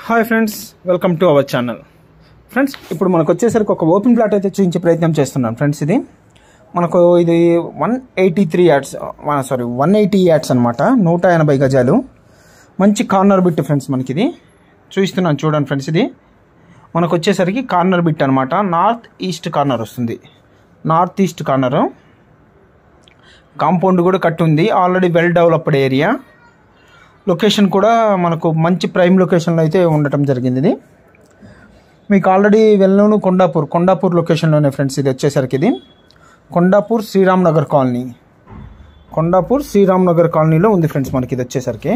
hi friends welcome to our channel friends ఇప్పుడు మనకు వచ్చేసరికి ఒక ఓపెన్ ప్లాట్ అయితే చూపించే ప్రయత్నం చేస్తున్నాను ఫ్రెండ్స్ ఇది మనకు ఇది one eighty three yards sorry one eighty yards అనమాట నూట ఎనభై గజాలు మంచి కార్నర్ బిట్ ఫ్రెండ్స్ మనకి ఇది చూపిస్తున్నాను చూడండి ఫ్రెండ్స్ ఇది మనకు వచ్చేసరికి కార్నర్ బిట్ అనమాట నార్త్ ఈస్ట్ కార్నర్ వస్తుంది నార్త్ ఈస్ట్ కార్నరు కాంపౌండ్ కూడా కట్టి ఉంది already well developed area location కూడా మనకు మంచి ప్రైమ్ లొకేషన్లో అయితే ఉండటం జరిగింది ఇది మీకు ఆల్రెడీ వెళ్ళను కొండాపూర్ కొండాపూర్ లొకేషన్లోనే ఫ్రెండ్స్ ఇది వచ్చేసరికి ఇది కొండాపూర్ శ్రీరామ్ నగర్ కాలనీ కొండాపూర్ శ్రీరామ్ నగర్ కాలనీలో ఉంది ఫ్రెండ్స్ మనకి ఇది వచ్చేసరికి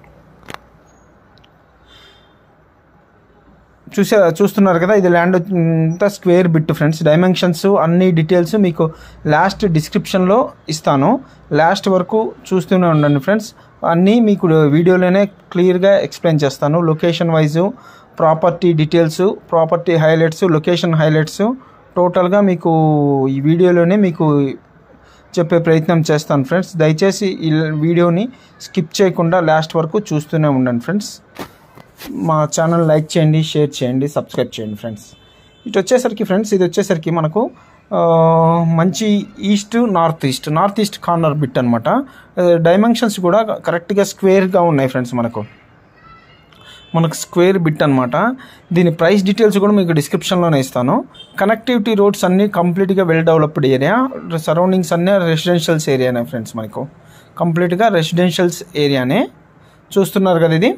చూసే చూస్తున్నారు కదా ఇది ల్యాండ్ అంతా స్క్వేర్ బిట్ ఫ్రెండ్స్ డైమెన్షన్స్ అన్ని డీటెయిల్స్ మీకు లాస్ట్ డిస్క్రిప్షన్లో ఇస్తాను లాస్ట్ వరకు చూస్తూనే ఉండండి ఫ్రెండ్స్ అన్నీ మీకు వీడియోలోనే క్లియర్గా ఎక్స్ప్లెయిన్ చేస్తాను location wise property details property highlights location highlights టోటల్గా మీకు ఈ వీడియోలోనే మీకు చెప్పే ప్రయత్నం చేస్తాను ఫ్రెండ్స్ దయచేసి ఈ వీడియోని స్కిప్ చేయకుండా లాస్ట్ వరకు చూస్తూనే ఉండండి ఫ్రెండ్స్ మా ఛానల్ లైక్ చేయండి షేర్ చేయండి సబ్స్క్రైబ్ చేయండి ఫ్రెండ్స్ ఇటు వచ్చేసరికి ఫ్రెండ్స్ ఇది వచ్చేసరికి మనకు ఆ, మంచి east north east north east corner bit అనమాట డైమెన్షన్స్ కూడా కరెక్ట్గా స్క్వేర్గా ఉన్నాయి ఫ్రెండ్స్ మనకు మనకు స్క్వేర్ బిట్ అనమాట దీని ప్రైస్ డీటెయిల్స్ కూడా మీకు డిస్క్రిప్షన్లోనే ఇస్తాను కనెక్టివిటీ రోడ్స్ అన్నీ కంప్లీట్గా వెల్ డెవలప్డ్ ఏరియా సరౌండింగ్స్ అన్నీ రెసిడెన్షియల్స్ ఏరియానే ఫ్రెండ్స్ మనకు కంప్లీట్గా రెసిడెన్షియల్స్ ఏరియానే చూస్తున్నారు కదా ఇది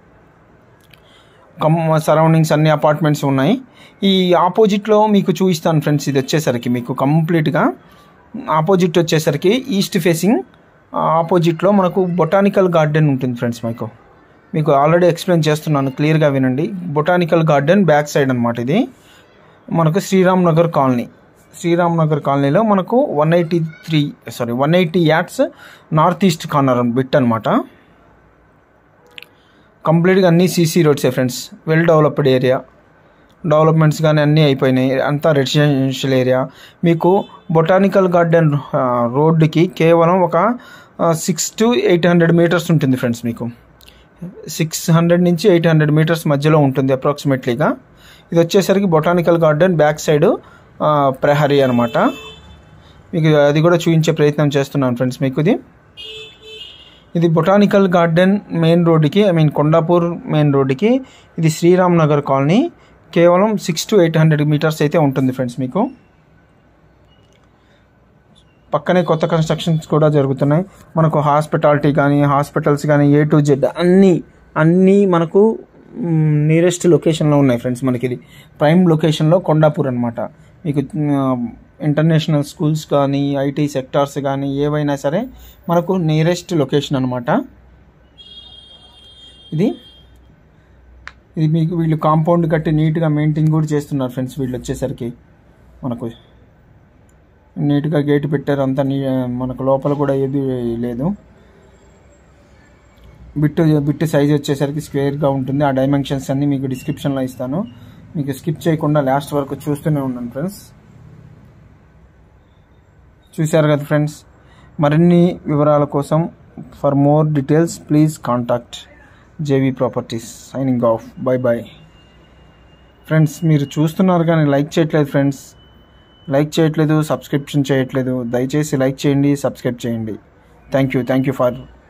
కమ్ సరౌండింగ్స్ అన్ని అపార్ట్మెంట్స్ ఉన్నాయి ఈ ఆపోజిట్లో మీకు చూపిస్తాను ఫ్రెండ్స్ ఇది వచ్చేసరికి మీకు కంప్లీట్గా ఆపోజిట్ వచ్చేసరికి ఈస్ట్ ఫేసింగ్ ఆపోజిట్లో మనకు బొటానికల్ గార్డెన్ ఉంటుంది ఫ్రెండ్స్ మీకు మీకు ఆల్రెడీ ఎక్స్ప్లెయిన్ చేస్తున్నాను క్లియర్గా వినండి బొటానికల్ గార్డెన్ బ్యాక్ సైడ్ అనమాట ఇది మనకు శ్రీరామ్ నగర్ కాలనీ శ్రీరామ్ నగర్ కాలనీలో మనకు one eighty three sorry one eighty yards north east corner bit అనమాట కంప్లీట్గా అన్ని సీసీ రోడ్సే friends well developed area developments కానీ అన్నీ అయిపోయినాయి అంతా రెసిడెన్షియల్ ఏరియా మీకు బొటానికల్ గార్డెన్ ఆ, రోడ్డుకి కేవలం ఒక six to eight hundred metres ఉంటుంది ఫ్రెండ్స్ మీకు సిక్స్ హండ్రెడ్ నుంచి ఎయిట్ హండ్రెడ్ మీటర్స్ మధ్యలో ఉంటుంది అప్రాక్సిమేట్లీగా ఇది వచ్చేసరికి బొటానికల్ గార్డెన్ బ్యాక్ సైడ్ ప్రహరీ అనమాట మీకు అది కూడా చూపించే ప్రయత్నం చేస్తున్నాను ఫ్రెండ్స్ మీకు ఇది ఇది బొటానికల్ గార్డెన్ మెయిన్ రోడ్డుకి ఐ మీన్ కొండాపూర్ మెయిన్ రోడ్డుకి ఇది శ్రీరామ్ నగర్ కాలనీ కేవలం six to eight hundred metres అయితే ఉంటుంది ఫ్రెండ్స్ మీకు పక్కనే కొత్త కన్స్ట్రక్షన్స్ కూడా జరుగుతున్నాయి మనకు హాస్పిటాలిటీ కానీ హాస్పిటల్స్ కానీ ఏ టు జెడ్ అన్నీ అన్నీ మనకు నియరెస్ట్ లొకేషన్లో ఉన్నాయి ఫ్రెండ్స్ మనకి ఇది ప్రైమ్ లొకేషన్లో కొండాపూర్ అనమాట మీకు ఇంటర్నేషనల్ స్కూల్స్ కానీ ఐటీ సెక్టార్స్ కానీ ఏవైనా సరే మనకు నియరెస్ట్ లొకేషన్ అనమాట ఇది ఇది మీకు వీళ్ళు కాంపౌండ్ కట్టి నీట్గా మెయింటైన్ కూడా చేస్తున్నారు ఫ్రెండ్స్ వీళ్ళు వచ్చేసరికి మనకు నీట్గా గేట్ పెట్టారు అంతా నీ మనకు లోపల కూడా ఏది లేదు బిట్టు బిట్టు సైజ్ వచ్చేసరికి స్క్వేర్గా ఉంటుంది ఆ డైమెన్షన్స్ అన్నీ మీకు డిస్క్రిప్షన్లో ఇస్తాను మీకు స్కిప్ చేయకుండా లాస్ట్ వరకు చూస్తూనే ఉన్నాను ఫ్రెండ్స్ చూశారు కదా ఫ్రెండ్స్ మరిన్ని వివరాల కోసం for more details please contact JV properties signing off bye bye friends మీరు చూస్తున్నారు కానీ లైక్ చేయట్లేదు ఫ్రెండ్స్ లైక్ చేయట్లేదు సబ్స్క్రిప్షన్ చేయట్లేదు దయచేసి లైక్ చేయండి సబ్స్క్రైబ్ చేయండి thank you thank you for